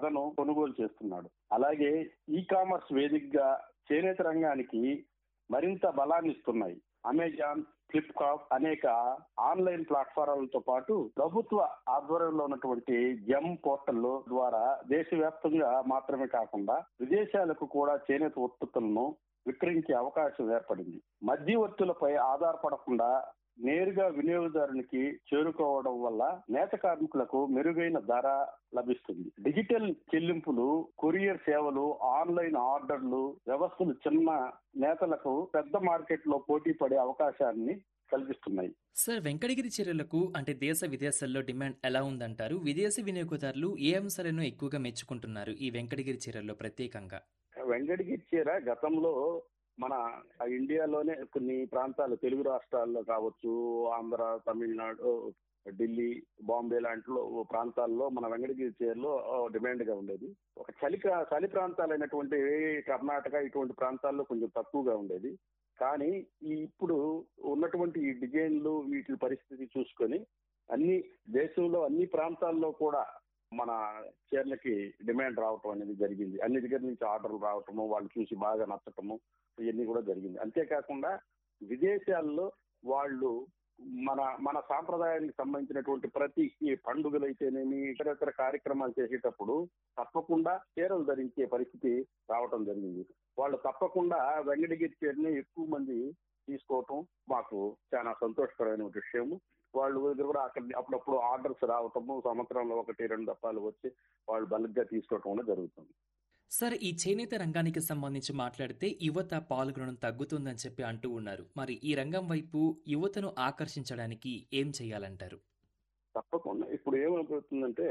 అదను కొనుగోలు చేస్తున్నాడు అలాగే ఈ కామర్స్ వేదికగా చేనేత రంగానికి మరింత బలాన్ని ఇస్తున్నాయి అమెజాన్ ఫ్లిప్కార్ట్ అనేక ఆన్లైన్ ప్లాట్ఫారాలతో పాటు ప్రభుత్వ ఆధ్వర్యంలో ఉన్నటువంటి జమ్ పోర్టల్ ద్వారా దేశవ్యాప్తంగా మాత్రమే కాకుండా విదేశాలకు కూడా చేనేత ఉత్పత్తులను విక్రయించే అవకాశం ఏర్పడింది మధ్యవర్తులపై ఆధారపడకుండా నేరుగా వినియోగదారునికి చేరుకోవడం వల్ల నేత కార్మికులకు మెరుగైన ధర లభిస్తుంది డిజిటల్ చెల్లింపులు కొరియర్ సేవలు ఆన్లైన్ ఆర్డర్లు వ్యవస్థలు చిన్న నేతలకు పెద్ద మార్కెట్ లో పోటీ పడే అవకాశాన్ని కల్పిస్తున్నాయి సార్ వెంకటగిరి చీరలకు అంటే దేశ విదేశాల్లో డిమాండ్ ఎలా ఉందంటారు విదేశీ వినియోగదారులు ఏ అంశాలను ఎక్కువగా మెచ్చుకుంటున్నారు ఈ వెంకటగిరి చీరల్లో ప్రత్యేకంగా వెంకటగిరి చీర గతంలో మన ఇండియాలోనే కొన్ని ప్రాంతాలు తెలుగు రాష్ట్రాల్లో కావచ్చు ఆంధ్ర తమిళనాడు ఢిల్లీ బాంబే లాంటి ప్రాంతాల్లో మన వెంకటగిరి చీరలో డిమాండ్ గా ఉండేది ఒక చలి చలి ప్రాంతాలైనటువంటి కర్ణాటక ఇటువంటి ప్రాంతాల్లో కొంచెం తక్కువగా ఉండేది కానీ ఈ ఇప్పుడు ఉన్నటువంటి ఈ డిజైన్లు వీటి పరిస్థితి చూసుకొని అన్ని దేశంలో అన్ని ప్రాంతాల్లో కూడా మన చీరలకి డిమాండ్ రావటం అనేది జరిగింది అన్ని దగ్గర నుంచి ఆర్డర్లు రావటము వాళ్ళు చూసి బాగా నచ్చటము ఇవన్నీ కూడా జరిగింది అంతేకాకుండా విదేశాల్లో వాళ్ళు మన మన సాంప్రదాయానికి సంబంధించినటువంటి ప్రతి ఈ పండుగలు అయితేనేమి ఇతర ఇతర కార్యక్రమాలు చేసేటప్పుడు తప్పకుండా చీరలు ధరించే పరిస్థితి రావటం జరిగింది వాళ్ళు తప్పకుండా వెంకటగిరి చీరని ఎక్కువ మంది తీసుకోవటం మాకు చాలా సంతోషకరమైన విషయము వాళ్ళు దగ్గర కూడా అక్కడ అప్పుడప్పుడు ఆర్డర్స్ రావటము సంవత్సరంలో ఒకటి రెండు దప్పాలు వచ్చి వాళ్ళు బల్క్గా తీసుకోవటం కూడా జరుగుతుంది సార్ ఈ చేనేత రంగానికి సంబంధించి మాట్లాడితే యువత పాల్గొనడం తగ్గుతుందని చెప్పి అంటూ ఉన్నారు మరి ఈ రంగం వైపు యువతను ఆకర్షించడానికి ఏం చేయాలంటారు తప్పకుండా ఇప్పుడు ఏమైపోతుందంటే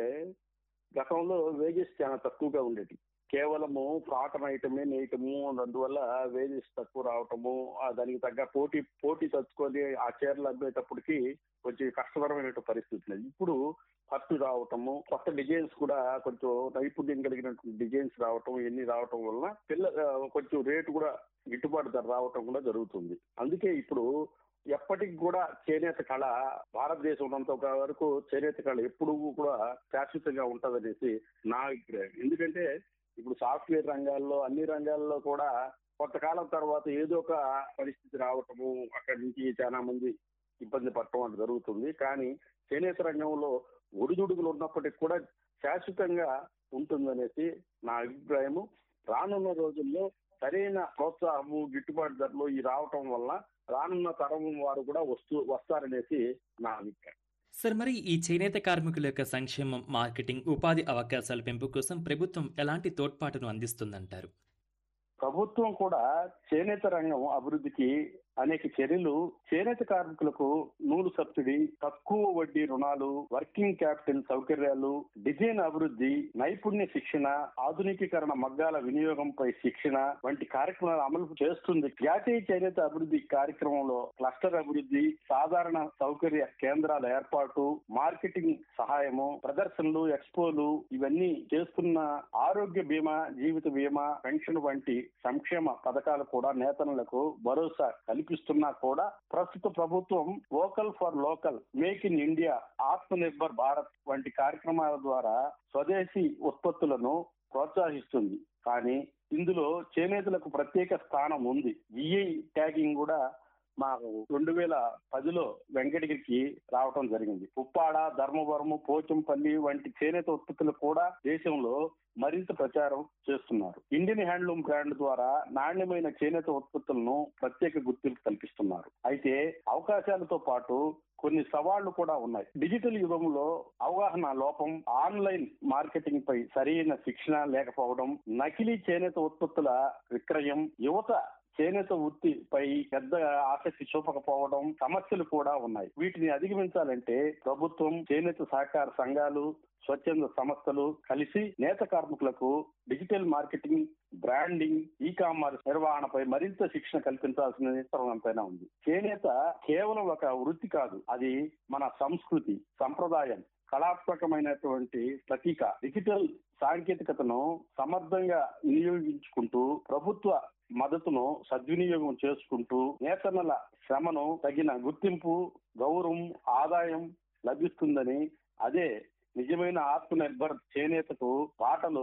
గతంలో వేజెస్ చాలా తక్కువగా ఉండేది కేవలము కాటన్ ఐటమే నేయటము అందువల్ల వేజెస్ తక్కువ రావటము దానికి తగ్గ పోటీ పోటీ తెచ్చుకొని ఆ చీరలు అమ్మేటప్పటికి కొంచెం కష్టతరమైన పరిస్థితి ఇప్పుడు పట్టు రావటము కొత్త డిజైన్స్ కూడా కొంచెం నైపుణ్యం కలిగినటువంటి డిజైన్స్ రావటం ఇవన్నీ రావటం వలన పిల్ల కొంచెం రేటు కూడా గిట్టుబాటు ధర రావటం కూడా జరుగుతుంది అందుకే ఇప్పుడు ఎప్పటికి కూడా చేనేత కళ భారతదేశం ఉన్నంత వరకు చేనేత కళ ఎప్పుడు కూడా శాశ్వతంగా ఉంటదనేసి నా అభిప్రాయం ఎందుకంటే ఇప్పుడు సాఫ్ట్వేర్ రంగాల్లో అన్ని రంగాల్లో కూడా కొంతకాలం తర్వాత ఏదో ఒక పరిస్థితి రావటము అక్కడి నుంచి చాలా మంది ఇబ్బంది పడటం అది జరుగుతుంది కానీ చేనేత రంగంలో ఒడిదుడుకులు ఉన్నప్పటికీ కూడా శాశ్వతంగా ఉంటుందనేసి నా అభిప్రాయము రానున్న రోజుల్లో సరైన ప్రోత్సాహము గిట్టుబాటు ధరలు ఈ రావటం వల్ల రానున్న తరం వారు కూడా వస్తూ వస్తారనేసి నా అభిప్రాయం సార్ మరి ఈ చేనేత కార్మికుల యొక్క సంక్షేమం మార్కెటింగ్ ఉపాధి అవకాశాల పెంపు కోసం ప్రభుత్వం ఎలాంటి తోడ్పాటును అందిస్తుందంటారు ప్రభుత్వం కూడా చేనేత రంగం అభివృద్ధికి అనేక చర్యలు చేనేత కార్మికులకు నూలు సబ్సిడీ తక్కువ వడ్డీ రుణాలు వర్కింగ్ క్యాపిటల్ సౌకర్యాలు డిజైన్ అభివృద్ధి నైపుణ్య శిక్షణ ఆధునికీకరణ మగ్గాల వినియోగంపై శిక్షణ వంటి కార్యక్రమాలు అమలు చేస్తుంది జాతీయ చేనేత అభివృద్ధి కార్యక్రమంలో క్లస్టర్ అభివృద్ధి సాధారణ సౌకర్య కేంద్రాల ఏర్పాటు మార్కెటింగ్ సహాయము ప్రదర్శనలు ఎక్స్పోలు ఇవన్నీ చేస్తున్న ఆరోగ్య బీమా జీవిత బీమా పెన్షన్ వంటి సంక్షేమ పథకాలు కూడా నేతలకు భరోసా కల్పిస్తున్నా కూడా ప్రస్తుత ప్రభుత్వం vocal for local make in India Atmanirbhar Bharat వంటి కార్యక్రమాల ద్వారా స్వదేశీ ఉత్పత్తులను ప్రోత్సహిస్తుంది కానీ ఇందులో చేనేతలకు ప్రత్యేక స్థానం ఉంది జిఐ ట్యాగింగ్ కూడా మాకు రెండు వేల పదిలో వెంకటగిరికి రావటం జరిగింది ఉప్పాడ ధర్మవరము పోచంపల్లి వంటి చేనేత ఉత్పత్తులు కూడా దేశంలో మరింత ప్రచారం చేస్తున్నారు ఇండియన్ హ్యాండ్లూమ్ బ్రాండ్ ద్వారా నాణ్యమైన చేనేత ఉత్పత్తులను ప్రత్యేక గుర్తింపు కల్పిస్తున్నారు అయితే అవకాశాలతో పాటు కొన్ని సవాళ్లు కూడా ఉన్నాయి డిజిటల్ యుగంలో అవగాహన లోపం ఆన్లైన్ మార్కెటింగ్ పై సరైన శిక్షణ లేకపోవడం నకిలీ చేనేత ఉత్పత్తుల విక్రయం యువత చేనేత వృత్తిపై పెద్ద ఆసక్తి చూపకపోవడం సమస్యలు కూడా ఉన్నాయి వీటిని అధిగమించాలంటే ప్రభుత్వం చేనేత సహకార సంఘాలు స్వచ్ఛంద సంస్థలు కలిసి నేత కార్మికులకు digital marketing branding e commerce నిర్వహణపై మరింత శిక్షణ కల్పించాల్సిన ఎంతైనా ఉంది చేనేత కేవలం ఒక వృత్తి కాదు అది మన సంస్కృతి సంప్రదాయం కళాత్మకమైనటువంటి ప్రతీక డిజిటల్ సాంకేతికతను సమర్థంగా వినియోగించుకుంటూ ప్రభుత్వ మద్దతును సద్వినియోగం చేసుకుంటూ నేతన్నల శ్రమను తగిన గుర్తింపు గౌరవం ఆదాయం లభిస్తుందని అదే నిజమైన ఆత్మనిర్భర్ చేనేతకు పాటలు